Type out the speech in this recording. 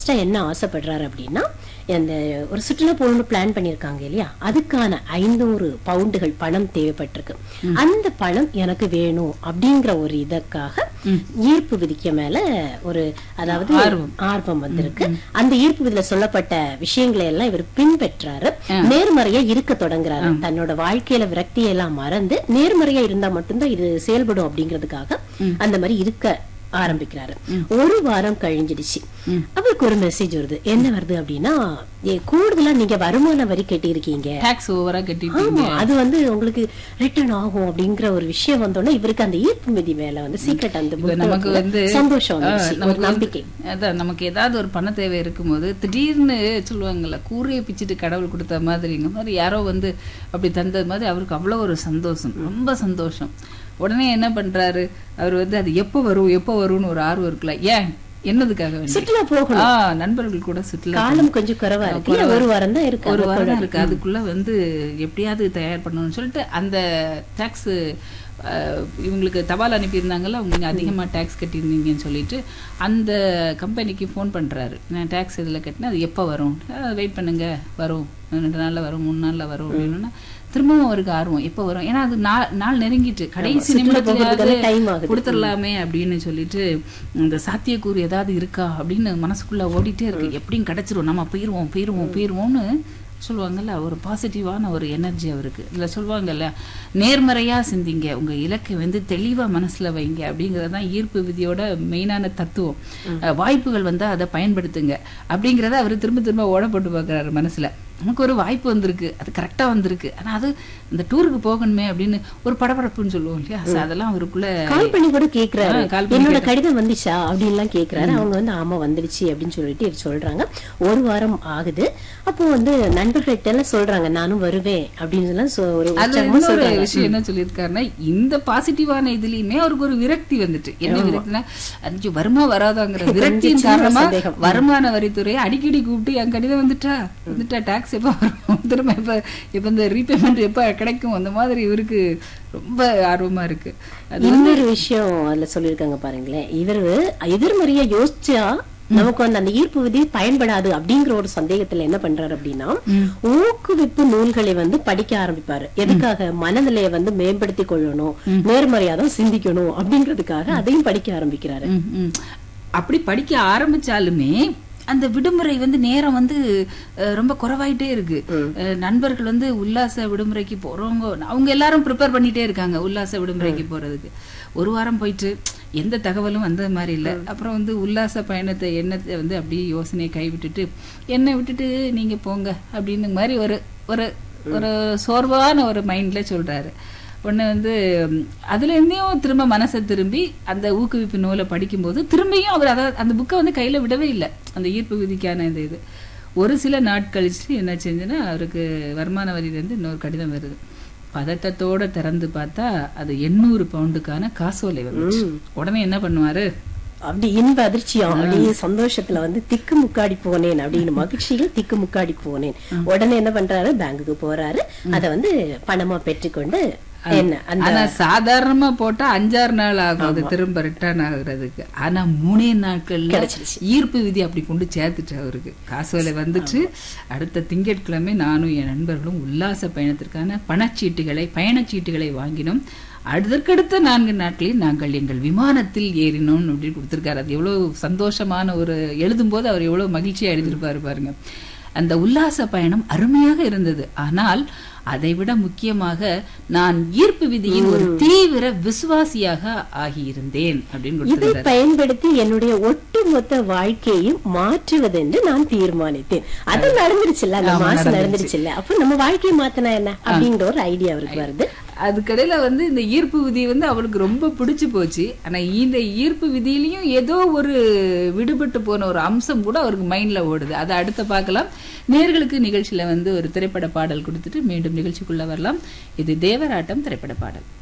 லாஸ்டா என்ன ஆசைப்படுறாரு அப்படின்னா அந்த ஒரு சுற்றுலா போகணும்னு பிளான் பண்ணியிருக்காங்க இல்லையா அதுக்கான ஐநூறு பவுண்டுகள் பணம் தேவைப்பட்டிருக்கு அந்த பணம் எனக்கு வேணும் அப்படிங்கிற ஒரு இதற்காக ஈர்ப்பு விதிக்க மேல ஒரு அதாவது ஆர்வம் வந்திருக்கு அந்த ஈர்ப்பு விதியில சொல்லப்பட்ட விஷயங்களை எல்லாம் இவர் பின்பற்றாரு நேர்மறையா இருக்க தொடங்குறாரு தன்னோட வாழ்க்கையில விரக்தியை எல்லாம் மறந்து நேர்மறையா இருந்தா மட்டும்தான் இது செயல்படும் அப்படிங்கிறதுக்காக அந்த மாதிரி இருக்க ஆரம்பிக்கிறாரு ஒரு வாரம் கழிஞ்சிடுச்சு அவருக்கு ஒரு மெசேஜ் வருது என்ன வருது அப்படின்னா ஏ, கூடுதலா நீங்க வருமான வரி கட்டியிருக்கீங்க டாக்ஸ் ஓவரா கட்டிட்டு ஆமா அது வந்து உங்களுக்கு ரிட்டர்ன் ஆகும் அப்படிங்கிற ஒரு விஷயம் வந்தோடனே இவருக்கு அந்த ஈர்ப்பு மிதி மேல வந்து சீக்கிரட் அந்த இப்ப நமக்கு புத்தகத்துல வந்து சந்தோஷம் ஆ, வந்துச்சு ஒரு நமக்கு வந்து- நம்பிக்கை அதான் நமக்கு ஏதாவது ஒரு பண தேவை இருக்கும்போது திடீர்னு சொல்லுவாங்கல்ல கூரையை பிச்சுட்டு கடவுள் கொடுத்த மாதிரி இந்த மாதிரி யாரோ வந்து அப்படி தந்தது மாதிரி அவருக்கு அவ்வளோ ஒரு சந்தோஷம் ரொம்ப சந்தோஷம் உடனே என்ன பண்றாரு அவர் வந்து அது எப்போ வரும் எப்போ வரும்னு ஒரு ஆர்வம் இருக்குல்ல ஏன் என்னதுக்காக வேண்டி சுற்றுலா போகணும் ஆ நண்பர்கள் கூட சுற்றுலா காலம் கொஞ்சம் குறைவா இருக்கு இல்ல ஒரு வாரம் தான் இருக்கு ஒரு அதுக்குள்ள. வாரம் இருக்கு அதுக்குள்ள வந்து எப்படியாவது தயார் பண்ணணும்னு சொல்லிட்டு அந்த டாக்ஸ் இவங்களுக்கு தபால் அனுப்பியிருந்தாங்கல்ல அவங்க அதிகமா டாக்ஸ் கட்டியிருந்தீங்கன்னு சொல்லிட்டு அந்த கம்பெனிக்கு ஃபோன் பண்றாரு நான் டாக்ஸ் இதில் கட்டினா அது எப்போ வரும் வெயிட் பண்ணுங்க வரும் ரெண்டு நாள்ல வரும் மூணு நாள்ல வரும் அப்படின்னா திரும்பவும் அவருக்கு ஆர்வம் எப்போ வரும் ஏன்னா அது நாள் நாள் நெருங்கிட்டு கடைசி சுற்றுலா போகிறதுக்கான time நிமிடத்துல ஆகுது. கொடுத்துடலாமே அப்படின்னு சொல்லிட்டு இந்த சாத்தியக்கூறு ஏதாவது இருக்கா அப்படின்னு மனசுக்குள்ள ஓடிட்டே இருக்கு எப்படியும் கிடைச்சிரும் நம்ம போயிருவோம் போயிருவோம் போயிருவோம்னு சொல்லுவாங்கல்ல ஒரு பாசிட்டிவான ஒரு எனர்ஜி அவருக்கு இதுல சொல்லுவாங்கல்ல நேர்மறையா சிந்திங்க உங்க இலக்கை வந்து தெளிவா மனசுல வைங்க அப்படிங்கறது தான் ஈர்ப்பு விதியோட மெயினான தத்துவம் அஹ் வாய்ப்புகள் வந்தா அதை பயன்படுத்துங்க அப்படிங்கறத அவர் திரும்ப திரும்ப ஓட போட்டு பார்க்கறாரு மனசுல நமக்கு ஒரு வாய்ப்பு வந்திருக்கு அது கரெக்டா வந்திருக்கு ஆனா அது இந்த டூருக்கு போகணுமே அப்படின்னு ஒரு படபடப்புன்னு சொல்லுவோம் இல்லையா So அதெல்லாம் அவருக்குள்ள கால் பண்ணி கூட கேக்குறாரு ஆ, call பண்ணி என்னோட கடிதம் வந்துச்சா அப்படின்லாம் கேக்குறாரு அவங்க வந்து ஆமா வந்துடுச்சு அப்படின்னு சொல்லிட்டு இவர் சொல்றாங்க ஒரு வாரம் ஆகுது அப்போ வந்து நண்பர்கள்ட்ட எல்லாம் சொல்றாங்க நானும் வருவேன் அப்படின்னு எல்லாம் சொ- ஒரு அது உற்சாகமா இன்னொரு சொல்றாங்க விஷயம் என்ன சொல்லியிருக்காருன்னா இந்த பாசிட்டிவான இதுலயுமே அவருக்கு ஒரு விரக்தி வந்துட்டு என்ன விரக்தினா அஞ்சு வருமா வராதாங்கிற விரக்தியின் சின்ன காரணமா சந்தேகம். வருமான வரித்துறையை அடிக்கடி கூப்பிட்டு என் கடிதம் வந்துட்டா வந்துட்டா டாக்ஸ் எப்போ வரும் திரும்ப எப்ப இப்ப இந்த ரீபேமெண்ட் எப்ப கிடைக்கும் அந்த மாதிரி இவருக்கு ரொம்ப ஆர்வமா இருக்கு அது இன்னொரு விஷயம் அதுல சொல்லியிருக்காங்க பாருங்களேன் இவரு எதிர்மறையா யோசிச்சா நமக்கு வந்து அந்த ஈர்ப்பு விதி பயன்படாது அப்படிங்கிற ஒரு சந்தேகத்துல என்ன பண்றாரு அப்படின்னா ஊக்குவிப்பு நூல்களை வந்து படிக்க ஆரம்பிப்பாரு எதுக்காக மனநிலையை வந்து மேம்படுத்தி கொள்ளணும் நேர்மறையா தான் சிந்திக்கணும் அப்படிங்கிறதுக்காக அதையும் படிக்க ஆரம்பிக்கிறாரு ம், ம். அப்படி படிக்க ஆரம்பிச்சாலுமே அந்த விடுமுறை வந்து நேரம் வந்து அஹ், ரொம்ப குறைவாயிட்டே இருக்கு அஹ், நண்பர்கள் வந்து உல்லாச விடுமுறைக்கு போறவங்க அவங்க எல்லாரும் ப்ரிப்பேர் பண்ணிட்டே இருக்காங்க உல்லாச விடுமுறைக்கு போறதுக்கு ஒரு வாரம் போயிட்டு எந்த தகவலும் வந்த மாதிரி இல்லை அப்புறம் வந்து உல்லாச பயணத்தை எண்ணத்தை வந்து அப்படியே யோசனையை கைவிட்டுட்டு என்னை விட்டுட்டு நீங்க போங்க அப்படின்னு மாதிரி ஒரு ஒரு ஒரு சோர்வான ஒரு மைண்ட்ல சொல்றாரு ஒன்று வந்து ம், அதுல இருந்தையும் திரும்ப மனசை திரும்பி அந்த ஊக்குவிப்பு நூலை படிக்கும்போது திரும்பியும் அவர் அதை அந்த புக்கை வந்து கையில விடவே இல்லை அந்த ஈர்ப்பு விதிக்கான இந்த இது ஒரு சில நாட் கழிச்சு என்ன செஞ்சுன்னா அவருக்கு வருமான வரியிலேருந்து இன்னொரு கடிதம் வருது பதட்டத்தோட திறந்து பார்த்தா அது எண்ணூறு பவுண்டுக்கான காசோலை வந்துச்சு உடனே என்ன பண்ணுவாரு அப்படி இன்ப அதிர்ச்சியம் அப்படியே சந்தோஷத்துல வந்து திக்கு முக்காடி போனேன் அப்படின்னு மகிழ்ச்சியில் திக்கு முக்காடி போனேன் உடனே என்ன பண்றாரு பேங்குக்கு போறாரு அத வந்து பணமா பெற்றுக்கொண்டு என்ன அந்த ஆனா சாதாரணமா போட்டா அஞ்சாறு நாள் ஆகும் அது திரும்ப ரிட்டர்ன் ஆகுறதுக்கு ஆனா மூணே நாட்கள்ல கிடைச்சிருச்சு. ஈர்ப்பு விதி அப்படி கொண்டு சேர்த்துட்டு அவருக்கு காசோலை வந்துச்சு அடுத்த திங்கட்கிழமை நானும் என் நண்பர்களும் உல்லாச பயணத்திற்கான பணச்சீட்டுகளை பயணச்சீட்டுகளை வாங்கினோம் அதற்கடுத்த நான்கு நாட்களில் நாங்கள் எங்கள் விமானத்தில் ஏறினோம் அப்படின்னு கொடுத்திருக்காரு அது எவ்வளவு சந்தோஷமான ஒரு எழுதும்போது அவர் எவ்வளவு மகிழ்ச்சியா எழுதியிருப்பாரு பாருங்க அந்த உல்லாச பயணம் அருமையாக இருந்தது ஆனால் அதைவிட முக்கியமாக நான் ஈர்ப்பு விதியின் ஒரு தீவிர விசுவாசியாக ஆகியிருந்தேன் அப்படின்னு இதை கொடுத்திருந்தாரு பயன்படுத்தி என்னுடைய ஒட்டுமொத்த வாழ்க்கையையும் மாற்றுவதென்று நான் தீர்மானித்தேன் அது நடந்துருச்சுல்ல அந்த மாசம் நடந்துருச்சுல்ல அப்ப நம்ம வாழ்க்கையை மாத்தினா என்ன அப்படிங்கிற ஒரு ஐடியா அவருக்கு வருது அதுக்கடையில வந்து இந்த ஈர்ப்பு விதி வந்து அவருக்கு ரொம்ப பிடிச்சு போச்சு ஆனா இந்த ஈர்ப்பு விதியிலையும் ஏதோ ஒரு விடுபட்டு போன ஒரு அம்சம் கூட அவருக்கு மைண்ட்ல ஓடுது அதை அடுத்த பார்க்கலாம் நேர்களுக்கு நிகழ்ச்சியில வந்து ஒரு திரைப்பட பாடல் கொடுத்துட்டு மீண்டும் நிகழ்ச்சிக்குள்ள வரலாம் இது தேவராட்டம் திரைப்பட பாடல்